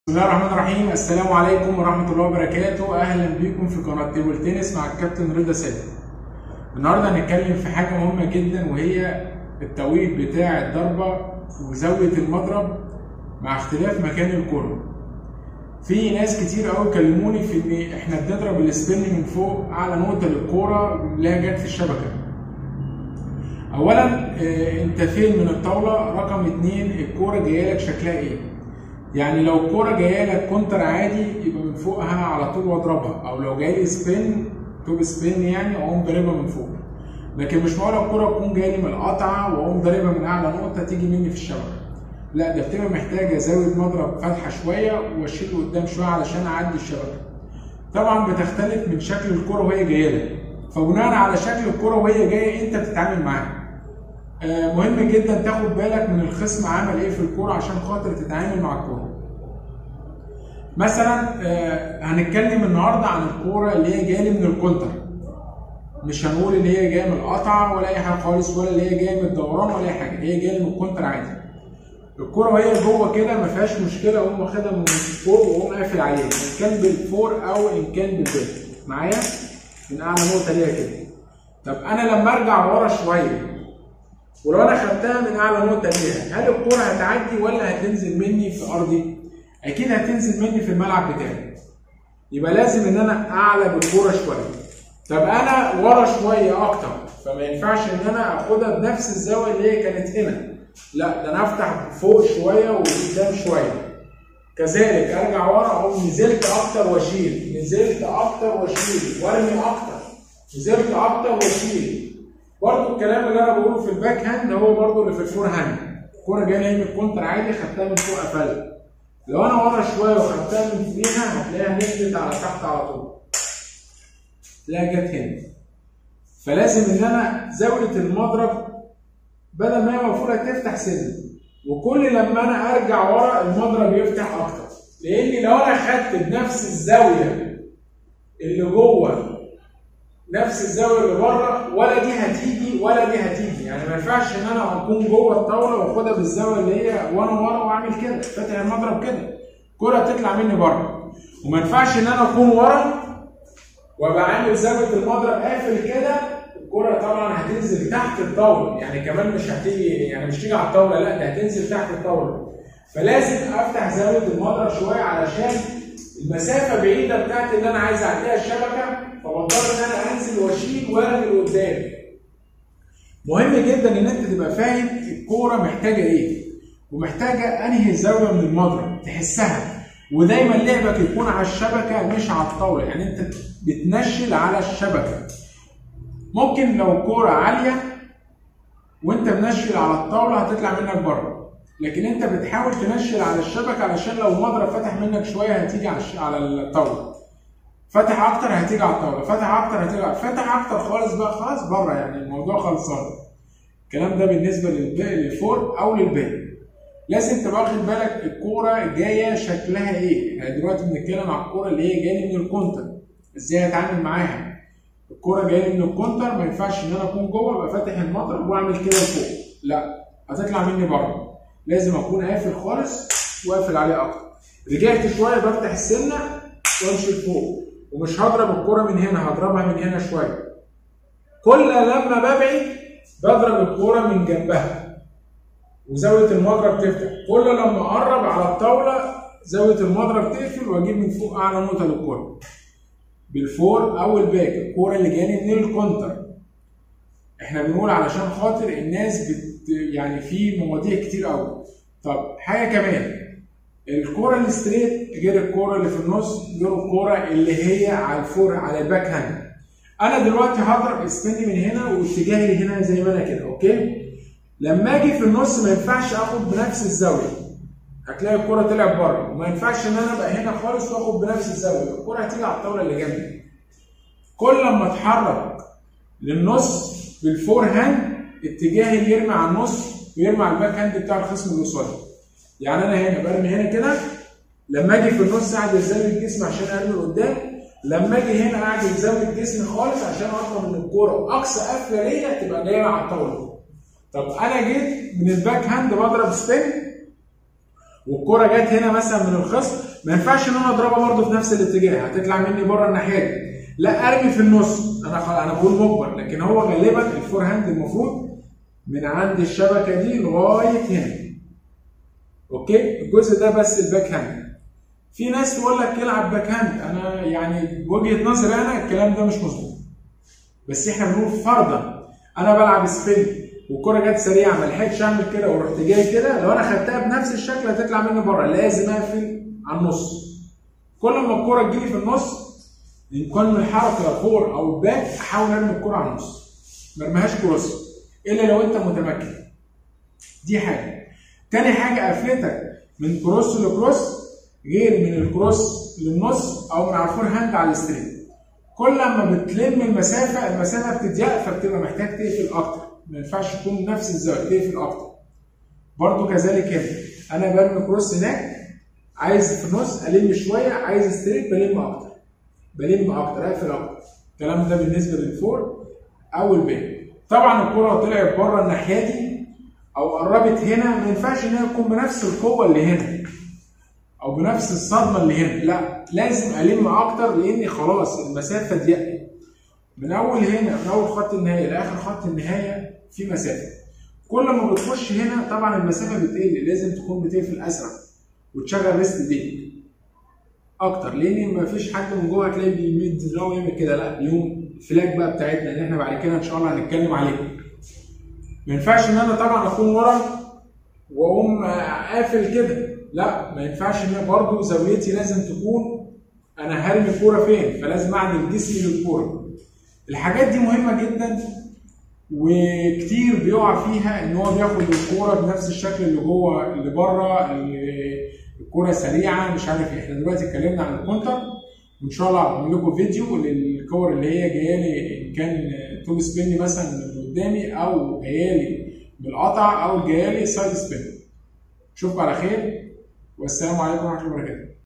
بسم الله الرحمن الرحيم السلام عليكم ورحمة الله وبركاته أهلا بيكم في قناة تيبل تنس مع الكابتن رضا سالم النهاردة هنتكلم في حاجة مهمة جدا وهي التوقيت بتاع الضربة وزاوية المضرب مع اختلاف مكان الكرة في ناس كتير قوي كلموني في ان احنا بنضرب السبين من فوق اعلى نقطة للكورة اللي هي جت في الشبكة اولا آه، انت فين من الطاولة رقم اتنين الكورة جاية لك شكلها ايه يعني لو الكوره جايه لك كونتر عادي يبقى من فوقها على طول واضربها او لو جاي لي سبين توب سبين يعني اقوم ضاربها من فوق لكن مش معقول الكوره تكون جايه لي من القطعه واقوم ضاربها من اعلى نقطه تيجي مني في الشبكه لا ده بتبقى محتاجه زاويه مضرب فاتحه شويه واشيل قدام شويه علشان اعدي الشبكه طبعا بتختلف من شكل الكوره وهي جايه لك فبناء على شكل الكوره وهي جايه انت بتتعامل معاها آه، مهم جدا تاخد بالك من الخصم عمل ايه في الكوره عشان خاطر تتعامل مع الكوره مثلا آه، هنتكلم النهارده عن الكوره اللي هي جايه من الكونتر مش هنقول اللي هي جايه من القطعه ولا اي حاجه خالص ولا اللي هي جايه من الدوران ولا اي حاجه هي جايه من الكونتر عادي الكوره وهي جوه كده ما فيهاش مشكله اقوم واخدها من فوق واقوم قافل عليها ان كان بالفور او ان كان بالباك معايا من اعلى نقطه ليها كده طب انا لما ارجع ورا شويه ولو انا خدتها من اعلى نقطه ليها هل الكوره هتعدي ولا هتنزل مني في ارضي؟ اكيد هتنزل مني في الملعب بتاعي. يبقى لازم ان انا اعلى بالكوره شويه. طب انا ورا شويه اكتر فما ينفعش ان انا اخدها بنفس الزاويه اللي هي كانت هنا. لا ده انا افتح فوق شويه وقدام شويه. كذلك ارجع ورا اقوم نزلت اكتر واشيل، نزلت اكتر واشيل، وارمي اكتر. نزلت اكتر واشيل. برضه الكلام اللي انا بقوله في الباك هاند هو برضه اللي في الفور هاند الكوره جايه لي من الكونتر عادي خدتها من فوق قفلت لو انا ورا شويه وخدتها من فوقيها هتلاقيها نزلت على تحت على طول تلاقيها جت هنا فلازم ان انا زاويه المضرب بدل ما هي المفروض تفتح سنه وكل لما انا ارجع ورا المضرب يفتح اكتر لان لو انا خدت بنفس الزاويه اللي جوه نفس الزاويه اللي بره ولا دي هتيجي ولا دي هتيجي يعني ما ينفعش ان انا اكون جوه الطاوله واخدها بالزاويه اللي هي وانا ورا واعمل كده فاتح المضرب كده الكره تطلع مني بره وما ينفعش ان انا اكون ورا وابقى عامل زاويه المضرب قافل كده الكره طبعا هتنزل تحت الطاوله يعني كمان مش هتيجي يعني مش تيجي على الطاوله لا ده هتنزل تحت الطاوله فلازم افتح زاويه المضرب شويه علشان المسافه بعيده بتاعت اللي انا عايز اعديها الشبكه فبضطر ان انا انزل واشيل وارمي لقدام. مهم جدا ان انت تبقى فاهم الكوره محتاجه ايه ومحتاجه انهي زاويه من المضرب تحسها ودايما لعبك يكون على الشبكه مش على الطاوله يعني انت بتنشل على الشبكه. ممكن لو كوره عاليه وانت منشل على الطاوله هتطلع منك بره لكن انت بتحاول تنشل على الشبكه علشان لو المضرب فتح منك شويه هتيجي على الش- على الطاوله. فتح اكتر هتيجي على الطاوله فتح اكتر هتيجي على فتح اكتر خالص بقى خلاص بره يعني الموضوع خلصان الكلام ده بالنسبه للباقي للفور او للباقي لازم تبقى واخد بالك الكوره جايه شكلها ايه يعني دلوقتي بنتكلم على الكوره اللي هي جايه من الكونتر ازاي اتعامل معاها الكوره جايه من الكونتر ما ينفعش ان انا اكون جوه ابقى فاتح المضرب واعمل كده لفوق لا هتطلع مني بره لازم اكون قافل خالص وقافل عليه اكتر رجعت شويه بفتح السنه وامشي لفوق ومش هضرب الكرة من هنا هضربها من هنا شوية كل لما ببعد بضرب الكرة من جنبها وزاوية المضرب تفتح كل لما اقرب على الطاولة زاوية المضرب تقفل واجيب من فوق اعلى نقطة للكرة بالفور او الباك الكرة اللي جايه من الكونتر احنا بنقول علشان خاطر الناس بت يعني في مواضيع كتير قوي طب حاجة كمان الكوره الستريت غير الكوره اللي في النص غير الكوره اللي هي على الفور على الباك هاند انا دلوقتي هضرب سبين من هنا واتجاهي هنا زي ما انا كده اوكي لما اجي في النص ما ينفعش اخد بنفس الزاويه هتلاقي الكوره طلعت بره وما ينفعش ان انا ابقى هنا خالص واخد بنفس الزاويه الكوره هتيجي على الطاوله اللي جنبي كل لما اتحرك للنص بالفور هاند اتجاهي يرمي على النص ويرمي على الباك هاند بتاع الخصم اللي قصادي يعني انا هنا برمي هنا كده لما اجي في النص اعدل زاويه الجسم عشان ارمي لقدام لما اجي هنا اعدل زاويه جسمي خالص عشان اضمن ان الكوره اقصى قفله ليا تبقى جايه على الطاوله طب انا جيت من الباك هاند بضرب سبين والكوره جت هنا مثلا من الخصم ما ينفعش ان انا اضربها برده في نفس الاتجاه هتطلع مني بره الناحيه دي لا ارمي في النص انا خل... انا بقول مجبر لكن هو غالبا الفور هاند المفروض من عند الشبكه دي لغايه هنا اوكي الجزء ده بس الباك هاند في ناس تقول لك العب باك هاند انا يعني بوجهه نظري انا الكلام ده مش مظبوط بس احنا بنقول فرضا انا بلعب سبين والكره جت سريعه ما لحقتش اعمل كده ورحت جاي كده لو انا خدتها بنفس الشكل هتطلع مني بره لازم اقفل على النص كل ما الكره تجيلي في النص ان كان من الحركه فور او باك احاول ارمي الكره على النص ما ارميهاش كروس الا لو انت متمكن دي حاجه تاني حاجه قفلتك من كروس لكروس غير من الكروس للنص او من على الفور هاند على الستريت كل ما بتلم المسافه المسافه بتضيق فبتبقى محتاج تقفل اكتر ما ينفعش تكون نفس الزاويه تقفل اكتر برضو كذلك هنا انا برمي كروس هناك عايز في النص الم شويه عايز ستريت بلم اكتر بلم اكتر اقفل اكتر الكلام ده بالنسبه للفور او الباك طبعا الكره طلعت بره الناحيه دي او قربت هنا ما ينفعش ان هي تكون بنفس القوه اللي هنا او بنفس الصدمه اللي هنا لا لازم الم اكتر لان خلاص المسافه ضيقت من اول هنا من اول خط النهايه لاخر خط النهايه في مسافه كل ما بتخش هنا طبعا المسافه بتقل لازم تكون بتقفل اسرع وتشغل ريست ديك اكتر لان ما فيش حد من جوه هتلاقيه بيمد دراعه ويعمل كده لا اليوم الفلاج بقى بتاعتنا اللي احنا بعد كده ان شاء الله هنتكلم عليها ما ينفعش ان انا طبعا اكون ورا واقوم قافل كده لا ما ينفعش ان برضه زاويتي لازم تكون انا هرمي الكوره فين فلازم اعدل جسمي للكوره الحاجات دي مهمه جدا وكتير بيقع فيها ان هو بياخد الكوره بنفس الشكل اللي جوه اللي بره الكوره سريعه مش عارف ايه احنا دلوقتي اتكلمنا عن الكونتر وان شاء الله هعمل لكم فيديو للكور اللي هي جايه لي ان كان توب سبين مثلا من قدامي او جايه لي بالقطع او جايه لي سايد سبين اشوفكم على خير والسلام عليكم ورحمه الله وبركاته